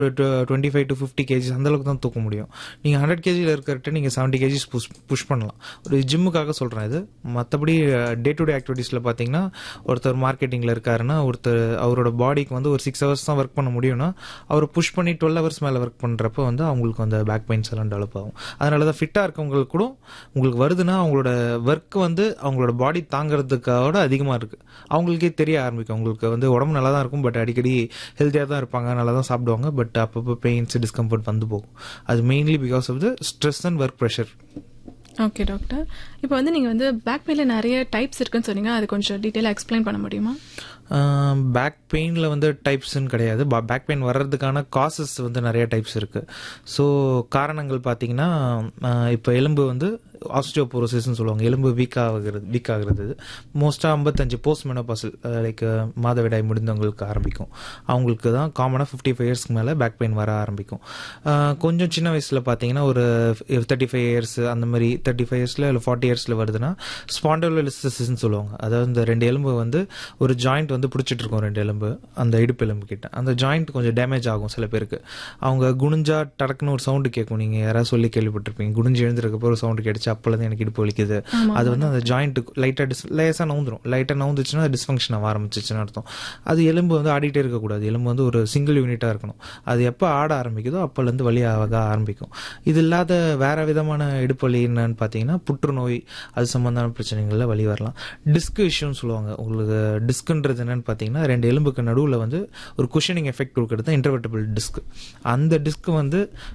twenty five to fifty kgs அந்தளவுக்கு தான் தூக்க முடியும் நீங்கள் ஹண்ட்ரட் கேஜியில் இருக்கிறட்ட நீங்கள் செவன்ட்டி கேஜிஸ் புஷ் புஷ் பண்ணலாம் ஒரு ஜிம்முக்காக சொல்கிறேன் இது மற்றபடி டே டு டே ஆக்டிவிட்டீஸில் பார்த்தீங்கன்னா ஒருத்தர் மார்க்கெட்டிங்கில் இருக்காருன்னா ஒருத்தர் அவரோட பாடிக்கு வந்து ஒரு சிக்ஸ் ஹவர்ஸ் தான் ஒர்க் பண்ண முடியும்னா அவர் புஷ் பண்ணி டுவெல் ஹவர்ஸ் மேலே ஒர்க் பண்ணுறப்ப வந்து அவங்களுக்கு அந்த பேக் பெயின்ஸ் எல்லாம் டெவலப் ஆகும் அதனால தான் ஃபிட்டாக இருக்கவங்களுக்கு கூட உங்களுக்கு வருதுன்னா அவங்களோட ஒர்க் வந்து அவங்களோட பாடி தாங்கிறதுக்கோட அதிகமாக இருக்குது அவங்களுக்கே தெரிய ஆரம்பிக்கும் அவங்களுக்கு வந்து உடம்பு நல்லா தான் இருக்கும் பட் அடிக்கடி ஹெல்த்தியாக தான் இருப்பாங்க நல்லா தான் சாப்பிடுவாங்க பட் அப்பப்போ பெயின்ஸ் டிஸ்கம்ஃபர்ட் வந்து போகும் அது mainly because of the stress and work pressure okay doctor இப்போ வந்து நீங்கள் வந்து பேக் பெயினில் நிறைய டைப்ஸ் இருக்குன்னு சொன்னீங்க அது கொஞ்சம் டீட்டெயிலாக எக்ஸ்பிளைன் பண்ண முடியுமா பேக் பெயினில் வந்து டைப்ஸ்ன்னு கிடையாது பேக் பெயின் வர்றதுக்கான காசஸ் வந்து நிறைய டைப்ஸ் இருக்குது ஸோ காரணங்கள் பார்த்தீங்கன்னா இப்போ எலும்பு வந்து ஆஸ்டியோபோரோசிஸ்னு சொல்லுவாங்க எலும்பு வீக் ஆகுறது வீக் ஆகுறது மோஸ்ட்டாக ஐம்பத்தஞ்சு போஸ்ட் மெனோபாசல் லைக் மாதவிடாய் முடிந்தவங்களுக்கு ஆரம்பிக்கும் அவங்களுக்கு தான் காமனாக ஃபிஃப்டி ஃபைவ் இயர்ஸ்க்கு மேலே பேக் பெயின் வர ஆரம்பிக்கும் கொஞ்சம் சின்ன வயசில் பார்த்தீங்கன்னா ஒரு தேர்ட்டி ஃபைவ் இயர்ஸ் அந்த மாதிரி தேர்ட்டி ஃபைவ் இயர்ஸில் இல்லை ஃபார்ட்டி இயர்ஸில் வருதுன்னா ஸ்பாண்டோலிசிஸ்ன்னு சொல்லுவாங்க அதாவது இந்த ரெண்டு எலும்பு வந்து ஒரு ஜாயிண்ட் வந்து பிடிச்சிட்டு இருக்கும் ரெண்டு எலும்பு அந்த இடுப்பு எலும்பு கிட்ட அந்த ஜாயிண்ட் கொஞ்சம் டேமேஜ் ஆகும் சில பேருக்கு அவங்க குனிஞ்சா டடக்குன்னு ஒரு சவுண்டு கேட்கும் நீங்கள் யாராவது சொல்லி கேள்விப்பட்டிருப்பீங்க குனிஞ்சு எழுந்திருக்கப்போ ஒரு சவுண்டு கேட்டுச்சு அப்போலேருந்து எனக்கு இடுப்பு வலிக்குது அது வந்து அந்த ஜாயிண்ட்டுக்கு லைட்டாக டிஸ் லேசாக நவுந்துரும் லைட்டாக நவுந்துச்சுன்னா டிஸ்ஃபங்க்ஷன் ஆக ஆரம்பிச்சிச்சுன்னு அர்த்தம் அது எலும்பு வந்து ஆடிட்டே இருக்கக்கூடாது எலும்பு வந்து ஒரு சிங்கிள் யூனிட்டாக இருக்கணும் அது எப்போ ஆட ஆரம்பிக்குதோ அப்போலேருந்து வலி ஆக ஆரம்பிக்கும் இது இல்லாத வேற விதமான இடுப்பு வலி என்னன்னு பார்த்தீங்கன்னா புற்றுநோய் அது சம்பந்தமான பிரச்சனைகளில் வலி வரலாம் டிஸ்க் இஷ்யூன்னு சொல்லுவாங்க உங்களுக்கு டிஸ்க்ன்றது என்னன்னு பார்த்தீங்கன்னா ரெண்டு எலும்புக்கு நடுவில் வந்து ஒரு குஷனிங் எஃபெக்ட் கொடுக்கறது தான் இன்டர்வெட்டபிள் டிஸ்க் அந்த டிஸ்க் வந்து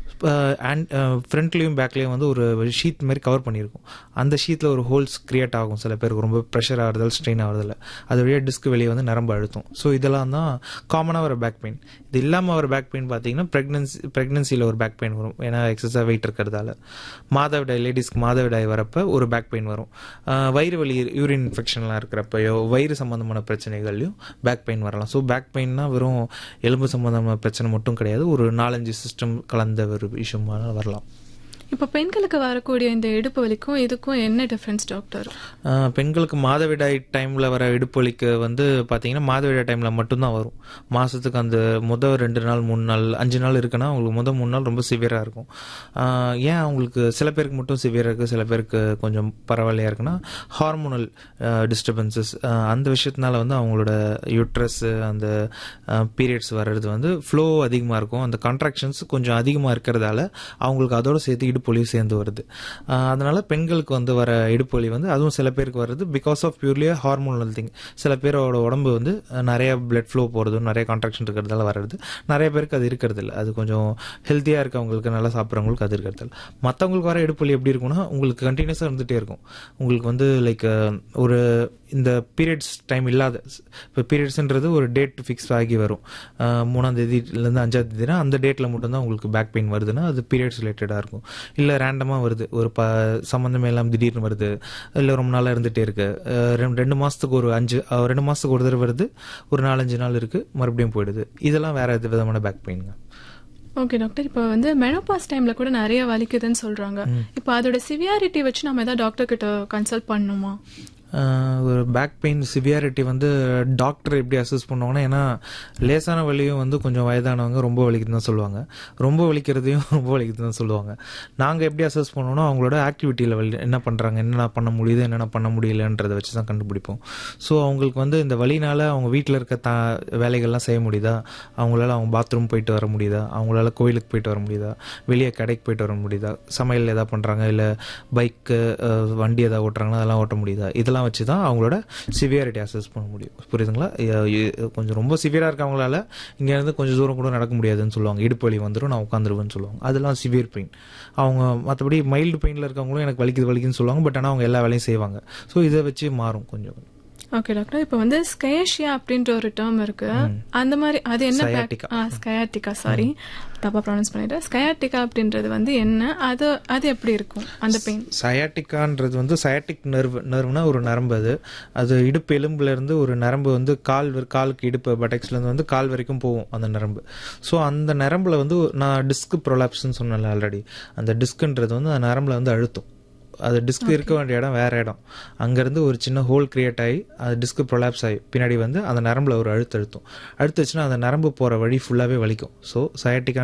ஃப்ரண்ட்லேயும் பேக்லேயும் வந்து ஒரு ஷீட் மாதிரி கவர் பண்ணியிருக்கும் அந்த ஷீட்டில் ஒரு ஹோல்ஸ் கிரியேட் ஆகும் சில பேருக்கு ரொம்ப ப்ரெஷர் ஆகிறதால ஸ்ட்ரெயின் ஆகிறதில்ல அது வழியாக டிஸ்க் வெளியே வந்து நரம்பு அழுத்தும் ஸோ இதெல்லாம் தான் காமனாக வர பேக் பெயின் இது இல்லாமல் வர பேக் பெயின் பார்த்தீங்கன்னா ப்ரெக்னன்சி ப்ரெக்னன்சியில் ஒரு பேக் பெயின் வரும் ஏன்னா எக்ஸஸாக வெயிட் இருக்கிறதால மாதவிடாய் லேடிஸ்க்கு மாதவிடாய் வரப்போ ஒரு பேக் பெயின் வரும் வயிறு வலி யூரின் இன்ஃபெக்ஷன்லாம் இருக்கிறப்பயோ வயிறு சம்மந்தமான பிரச்சனைகள்லையும் பேக் பெயின் வரலாம் ஸோ பேக் பெயின்னா வெறும் எலும்பு சம்மந்தமான பிரச்சனை மட்டும் கிடையாது ஒரு நாலஞ்சு சிஸ்டம் கலந்த ஒரு விஷயமான வரலாம் இப்போ பெண்களுக்கு வரக்கூடிய இந்த இடுப்பு வலிக்கும் இதுக்கும் என்ன டிஃப்ரென்ஸ் டாக்டர் பெண்களுக்கு மாதவிடாய் டைமில் வர இடுப்பு வலிக்கு வந்து பார்த்தீங்கன்னா மாதவிடாய் டைமில் மட்டும்தான் வரும் மாதத்துக்கு அந்த முதல் ரெண்டு நாள் மூணு நாள் அஞ்சு நாள் இருக்குன்னா அவங்களுக்கு முதல் மூணு நாள் ரொம்ப சிவியராக இருக்கும் ஏன் அவங்களுக்கு சில பேருக்கு மட்டும் சிவியராக இருக்குது சில பேருக்கு கொஞ்சம் பரவாயில்லையாக இருக்குன்னா ஹார்மோனல் டிஸ்டர்பன்சஸ் அந்த விஷயத்தினால வந்து அவங்களோட யூட்ரஸ் அந்த பீரியட்ஸ் வர்றது வந்து ஃப்ளோ அதிகமாக இருக்கும் அந்த கான்ட்ராக்ஷன்ஸ் கொஞ்சம் அதிகமாக இருக்கிறதால அவங்களுக்கு அதோட சேர்த்து இடுப்பொலியும் சேர்ந்து வருது அதனால பெண்களுக்கு வந்து வர இடுப்பொலி வந்து அதுவும் சில பேருக்கு வருது because of purely hormonal thing சில பேரோட உடம்பு வந்து நிறைய பிளட் ஃப்ளோ போகிறது நிறைய கான்ட்ராக்ஷன் இருக்கிறதால வர்றது நிறைய பேருக்கு அது இருக்கிறது இல்லை அது கொஞ்சம் ஹெல்த்தியாக இருக்கவங்களுக்கு நல்லா சாப்பிட்றவங்களுக்கு அது இருக்கிறது இல்லை மற்றவங்களுக்கு வர இடுப்பொலி எப்படி இருக்கும்னா உங்களுக்கு கண்டினியூஸாக இருந்துகிட்டே இருக்கும் உங்களுக்கு வந்து லைக் ஒரு இந்த பீரியட்ஸ் டைம் இல்லாத இப்போ பீரியட்ஸ்ன்றது ஒரு டேட் ஃபிக்ஸ் ஆகி வரும் மூணாம் தேதியிலேருந்து அஞ்சாம் தேதினா அந்த டேட்டில் மட்டும்தான் உங்களுக்கு பேக் பெயின் வருதுன்னா அது பீரியட்ஸ் ரிலேட்டடாக இருக்கும் இல்லை ரேண்டமாக வருது ஒரு ப சம்மந்தமே இல்லாமல் திடீர்னு வருது இல்லை ரொம்ப நாளாக இருந்துகிட்டே இருக்கு ரெண்டு மாதத்துக்கு ஒரு அஞ்சு ரெண்டு மாதத்துக்கு ஒரு தடவை வருது ஒரு நாலஞ்சு நாள் இருக்குது மறுபடியும் போயிடுது இதெல்லாம் வேற எது விதமான பேக் பெயினுங்க ஓகே டாக்டர் இப்போ வந்து மெனோபாஸ் டைம்ல கூட நிறைய வலிக்குதுன்னு சொல்றாங்க இப்போ அதோட சிவியாரிட்டி வச்சு நம்ம ஏதாவது டாக்டர் கிட்ட கன்சல்ட் பண்ணணுமா ஒரு பேக் பெயின் சிவியாரிட்டி வந்து டாக்டர் எப்படி அசஸ் பண்ணுவாங்கன்னா ஏன்னா லேசான வலியும் வந்து கொஞ்சம் வயதானவங்க ரொம்ப வலிக்குதுன்னு தான் சொல்லுவாங்க ரொம்ப வலிக்கிறதையும் ரொம்ப வலிக்குதுன்னு தான் சொல்லுவாங்க நாங்கள் எப்படி அசஸ் பண்ணோம்னா அவங்களோட ஆக்டிவிட்டி லெவல் என்ன பண்ணுறாங்க என்னென்ன பண்ண முடியுது என்னென்ன பண்ண முடியலன்றதை வச்சு தான் கண்டுபிடிப்போம் ஸோ அவங்களுக்கு வந்து இந்த வழினால அவங்க வீட்டில் இருக்க த வேலைகள்லாம் செய்ய முடியுதா அவங்களால அவங்க பாத்ரூம் போயிட்டு வர முடியுதா அவங்களால கோயிலுக்கு போயிட்டு வர முடியுதா வெளியே கடைக்கு போயிட்டு வர முடியுதா சமையல் எதாவது பண்ணுறாங்க இல்லை பைக்கு வண்டி எதாவது ஓட்டுறாங்கன்னா அதெல்லாம் ஓட்ட முடியுதா இதெல்லாம் வச்சு தான் அவங்களோட சிவியாரிட்டி அசஸ் பண்ண முடியும் புரியுதுங்களா கொஞ்சம் ரொம்ப சிவியராக இருக்கவங்களால இங்கேருந்து கொஞ்சம் தூரம் கூட நடக்க முடியாதுன்னு சொல்லுவாங்க இடுப்பு வலி வந்துடும் நான் உட்காந்துருவேன்னு சொல்லுவாங்க அதெல்லாம் சிவியர் பெயின் அவங்க மற்றபடி மைல்டு பெயினில் இருக்கவங்களும் எனக்கு வலிக்குது வலிக்குன்னு சொல்லுவாங்க பட் ஆனால் அவங்க எல்லா வேலையும் செய்வாங்க ஸோ இதை வச்சு மாறும் கொஞ்சம் ஓகே டாக்டர் இப்போ வந்து ஸ்கேஷியா அப்படின்ற ஒரு டேர்ம் இருக்கு அந்த மாதிரி அது என்ன ஸ்கயாட்டிகா சாரி தப்பா ப்ரொனவுன்ஸ் பண்ணிட்டேன் ஸ்கயாட்டிகா அப்படின்றது வந்து என்ன அது அது எப்படி இருக்கும் அந்த பெயின் சயாட்டிக்கான்றது வந்து சயாட்டிக் நர்வ் நர்வ்னா ஒரு நரம்பு அது அது இடுப்பு எலும்புல இருந்து ஒரு நரம்பு வந்து கால் காலுக்கு இடுப்பு பட்டெக்ஸ்ல இருந்து வந்து கால் வரைக்கும் போகும் அந்த நரம்பு ஸோ அந்த நரம்புல வந்து நான் டிஸ்க் ப்ரொலாப்ஸ்ன்னு சொன்னேன் ஆல்ரெடி அந்த டிஸ்க்ன்றது வந்து அந்த நரம்புல வந்து அழுத்தும் அது டிஸ்க் இருக்க வேண்டிய இடம் வேற இடம் அங்கேருந்து ஒரு சின்ன ஹோல் கிரியேட் ஆகி அது டிஸ்க் ப்ரொலாப்ஸ் ஆகி பின்னாடி வந்து அந்த நரம்பில் ஒரு அழுத்து அழுத்தும் அழுத்துச்சுன்னா அந்த நரம்பு போகிற வழி ஃபுல்லாகவே வலிக்கும் ஸோ சயாட்டிக்கா